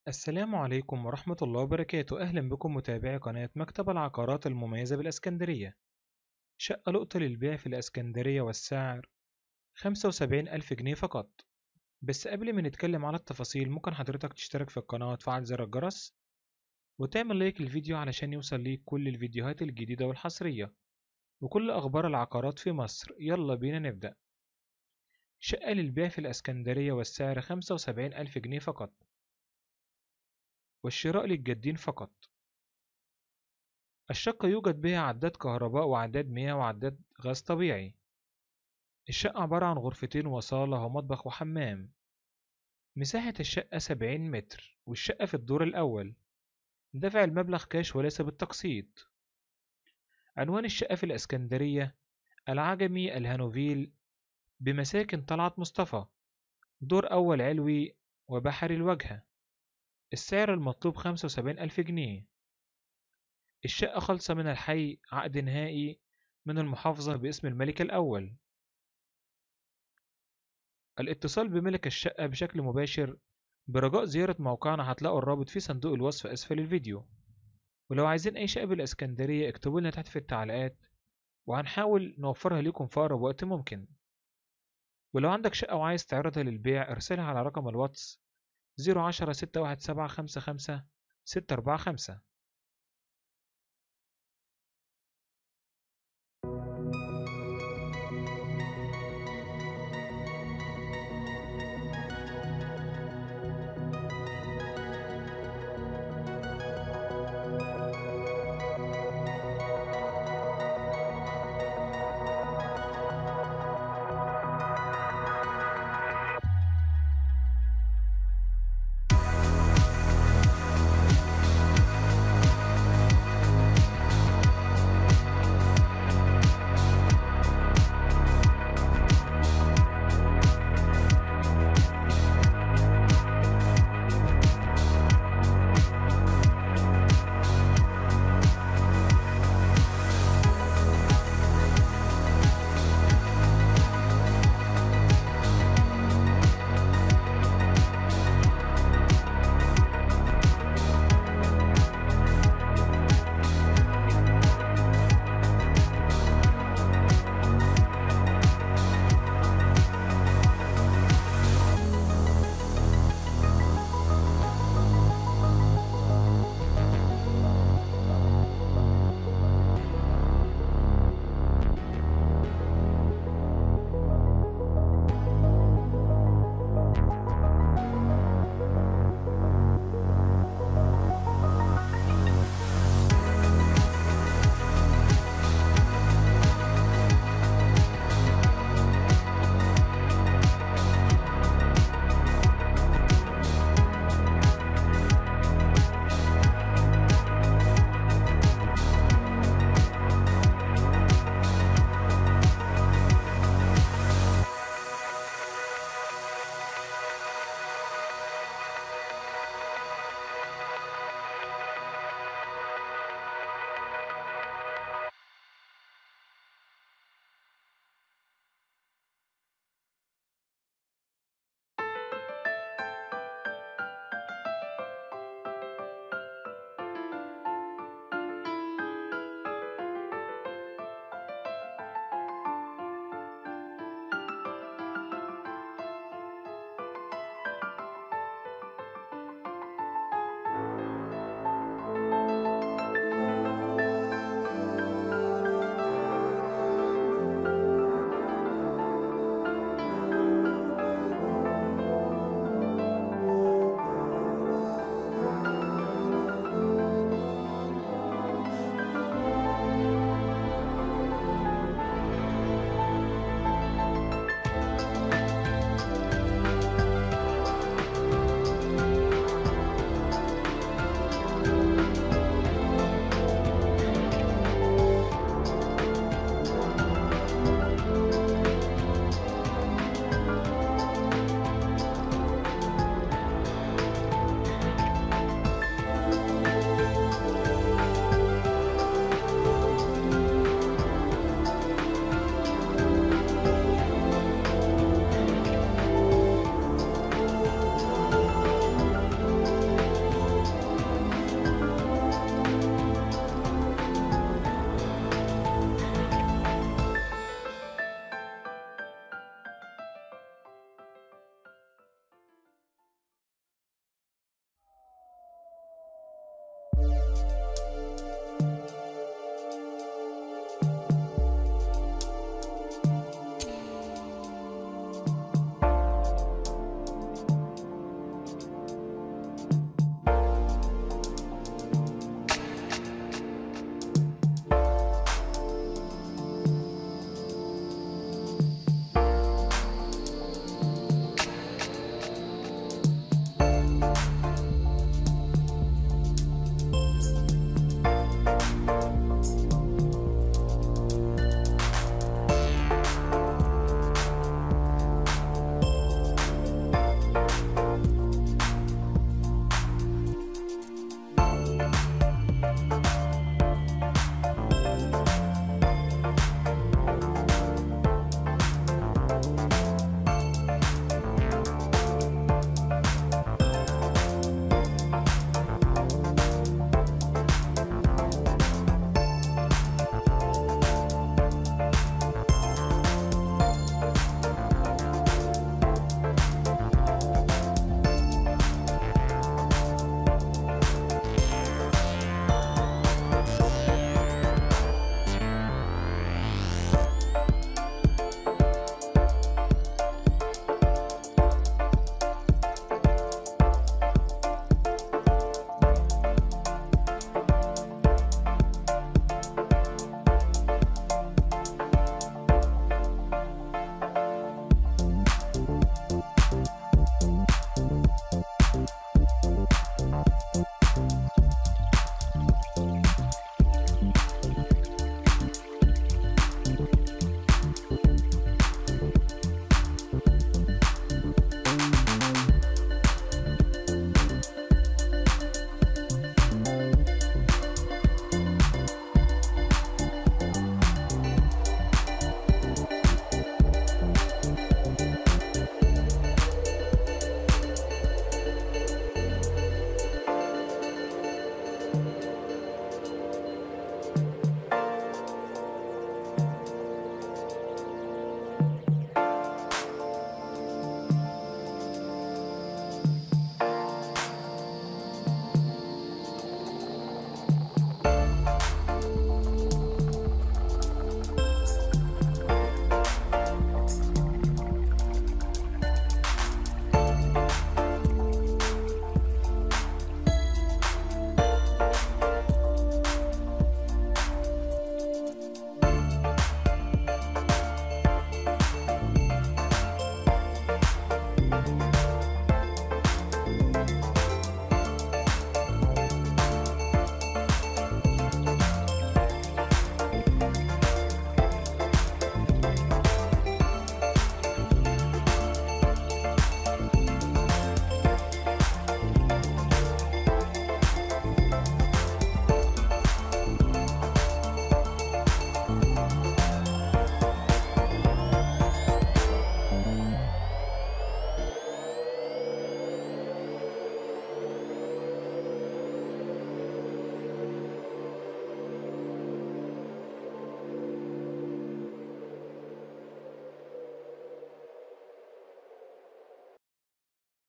السلام عليكم ورحمة الله وبركاته أهلا بكم متابعي قناة مكتب العقارات المميزة بالإسكندرية شقة لقطة للبيع في الإسكندرية والسعر خمسة وسبعين ألف جنيه فقط بس قبل ما نتكلم على التفاصيل ممكن حضرتك تشترك في القناة وتفعل زر الجرس وتعمل لايك للفيديو علشان يوصل ليك كل الفيديوهات الجديدة والحصرية وكل أخبار العقارات في مصر يلا بينا نبدأ شقة للبيع في الإسكندرية والسعر خمسة وسبعين ألف جنيه فقط والشراء للجادين فقط الشقة يوجد بها عداد كهرباء وعداد مياه وعداد غاز طبيعي الشقة عبارة عن غرفتين وصالة ومطبخ وحمام مساحة الشقة سبعين متر والشقة في الدور الأول دفع المبلغ كاش وليس بالتقسيط عنوان الشقة في الإسكندرية العجمي الهانوفيل بمساكن طلعت مصطفى دور أول علوي وبحر الواجهة السعر المطلوب خمسة وسبعين ألف جنيه الشقة خالصة من الحي عقد نهائي من المحافظة باسم الملك الأول الاتصال بملك الشقة بشكل مباشر برجاء زيارة موقعنا هتلاقوا الرابط في صندوق الوصف أسفل الفيديو ولو عايزين أي شقة بالإسكندرية اكتبوا لنا تحت في التعليقات وهنحاول نوفرها لكم في أقرب وقت ممكن ولو عندك شقة وعايز تعرضها للبيع ارسلها على رقم الواتس زيرو عشرة ستة واحد سبعة خمسة خمسة ستة أربعة خمسة